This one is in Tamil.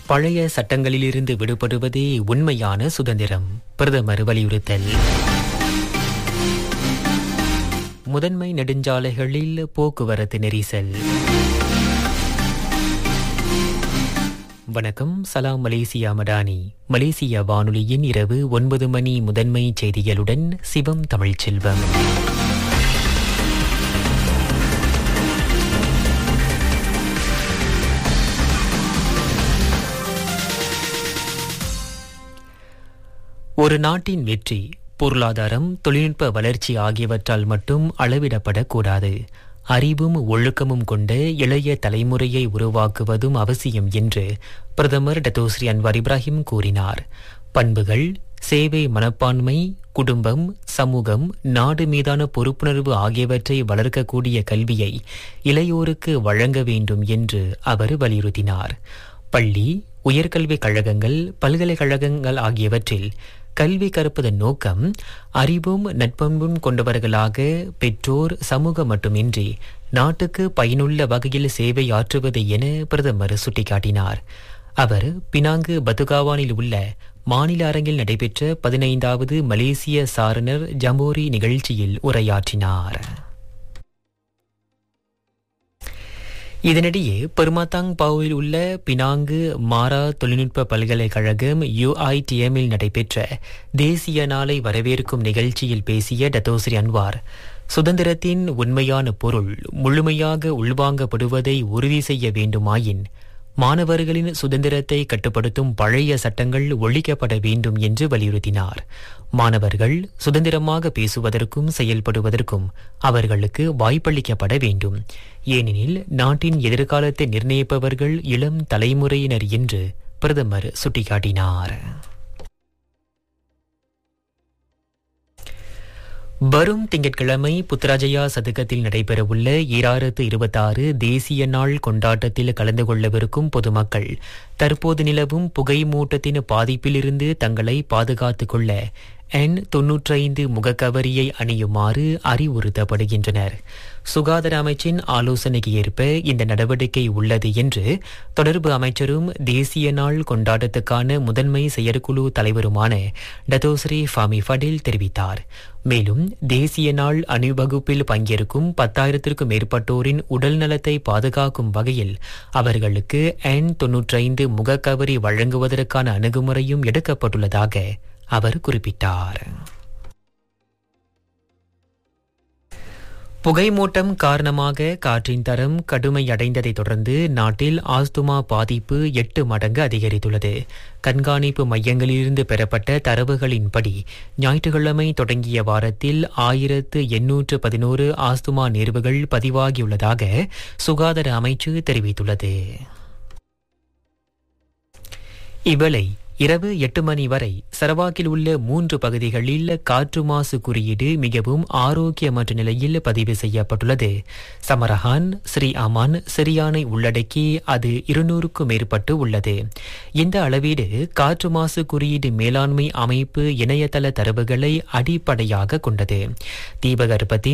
பழைய சட்டங்களிலிருந்து விடுபடுவதே உண்மையான சுதந்திரம் பிரதமர் வலியுறுத்தல் முதன்மை நெடுஞ்சாலைகளில் போக்குவரத்து நெரிசல் வணக்கம் சலாம் மலேசியா மடானி மலேசியா வானொலியின் இரவு ஒன்பது மணி முதன்மை செய்திகளுடன் சிவம் தமிழ்ச்செல்வம் ஒரு நாட்டின் வெற்றி பொருளாதாரம் தொழில்நுட்ப வளர்ச்சி ஆகியவற்றால் மட்டும் அளவிடப்படக்கூடாது அறிவும் ஒழுக்கமும் கொண்ட இளைய தலைமுறையை உருவாக்குவதும் அவசியம் என்று பிரதமர் டத்தோஸ்ரீ அன்வார் இப்ராஹிம் கூறினார் பண்புகள் சேவை மனப்பான்மை குடும்பம் சமூகம் நாடு மீதான பொறுப்புணர்வு ஆகியவற்றை வளர்க்கக்கூடிய கல்வியை இளையோருக்கு வழங்க வேண்டும் என்று அவர் வலியுறுத்தினார் பள்ளி உயர்கல்விக் கழகங்கள் பல்கலைக்கழகங்கள் ஆகியவற்றில் கல்வி கற்பதன் நோக்கம் அறிவும் நட்பண்பும் கொண்டவர்களாக பெற்றோர் சமூகம் மட்டுமின்றி நாட்டுக்கு பயனுள்ள வகையில் சேவை ஆற்றுவது என பிரதமர் சுட்டிக்காட்டினார் அவர் பினாங்கு பத்துகாவானில் உள்ள மாநில அரங்கில் நடைபெற்ற பதினைந்தாவது மலேசிய சாரணர் ஜம்போரி நிகழ்ச்சியில் உரையாற்றினார் இதனிடையே பெருமாத்தாங் பாவில் உள்ள பினாங்கு மாரா தொழில்நுட்ப பல்கலைக்கழகம் யுஐடிஎம்மில் நடைபெற்ற தேசிய நாளை வரவேற்கும் நிகழ்ச்சியில் பேசிய டத்தோஸ்ரீ அன்வார் சுதந்திரத்தின் உண்மையான பொருள் முழுமையாக உள்வாங்கப்படுவதை உறுதி செய்ய வேண்டுமாயின் மாணவர்களின் சுதந்திரத்தை கட்டுப்படுத்தும் பழைய சட்டங்கள் ஒழிக்கப்பட வேண்டும் என்று வலியுறுத்தினார் மாணவர்கள் சுதந்திரமாக பேசுவதற்கும் செயல்படுவதற்கும் அவர்களுக்கு வாய்ப்பளிக்கப்பட வேண்டும் ஏனெனில் நாட்டின் எதிர்காலத்தை நிர்ணயிப்பவர்கள் இளம் தலைமுறையினர் என்று பிரதமர் சுட்டிக்காட்டினார் வரும் திங்கட்கிழமை புத்ராஜயா சதுக்கத்தில் நடைபெறவுள்ள ஈராயிரத்து இருபத்தாறு தேசிய நாள் கொண்டாட்டத்தில் கலந்து கொள்ளவிருக்கும் பொதுமக்கள் தற்போது நிலவும் புகை மூட்டத்தின் பாதிப்பிலிருந்து தங்களை பாதுகாத்துக் கொள்ள எண் தொன்னூற்றைந்து முகக்கவரியை அணியுமாறு அறிவுறுத்தப்படுகின்றனர் சுகாதார அமைச்சின் ஆலோசனைக்கு ஏற்ப இந்த நடவடிக்கை உள்ளது என்று தொடர்பு அமைச்சரும் தேசிய நாள் கொண்டாட்டத்துக்கான முதன்மை செயற்குழு தலைவருமான டதோஸ்ரீ ஃபாமி ஃபடில் தெரிவித்தார் மேலும் தேசிய நாள் அணிவகுப்பில் பங்கேற்கும் பத்தாயிரத்திற்கும் மேற்பட்டோரின் உடல் நலத்தை பாதுகாக்கும் வகையில் அவர்களுக்கு எண் தொன்னூற்றைந்து முகக்கவரி வழங்குவதற்கான அணுகுமுறையும் எடுக்கப்பட்டுள்ளதாக அவர் குறிப்பிட்டார் புகைமூட்டம் காரணமாக காற்றின் தரம் கடுமையடைந்ததை தொடர்ந்து நாட்டில் ஆஸ்துமா பாதிப்பு எட்டு மடங்கு அதிகரித்துள்ளது கண்காணிப்பு மையங்களிலிருந்து பெறப்பட்ட தரவுகளின்படி ஞாயிற்றுக்கிழமை தொடங்கிய வாரத்தில் ஆயிரத்து எண்ணூற்று பதினோரு ஆஸ்துமா நேர்வுகள் பதிவாகியுள்ளதாக சுகாதார அமைச்சு தெரிவித்துள்ளது இவளை இரவு எட்டு மணி வரை சரவாக்கில் உள்ள மூன்று பகுதிகளில் காற்று மாசு குறியீடு மிகவும் ஆரோக்கியமற்ற நிலையில் பதிவு செய்யப்பட்டுள்ளது சமரஹான் ஸ்ரீ அமான் சிரியானை உள்ளடக்கி அது இருநூறுக்கும் மேற்பட்டு உள்ளது இந்த அளவீடு காற்று மாசு குறியீடு மேலாண்மை அமைப்பு இணையதள தரவுகளை அடிப்படையாக கொண்டது தீபகற்பத்தின்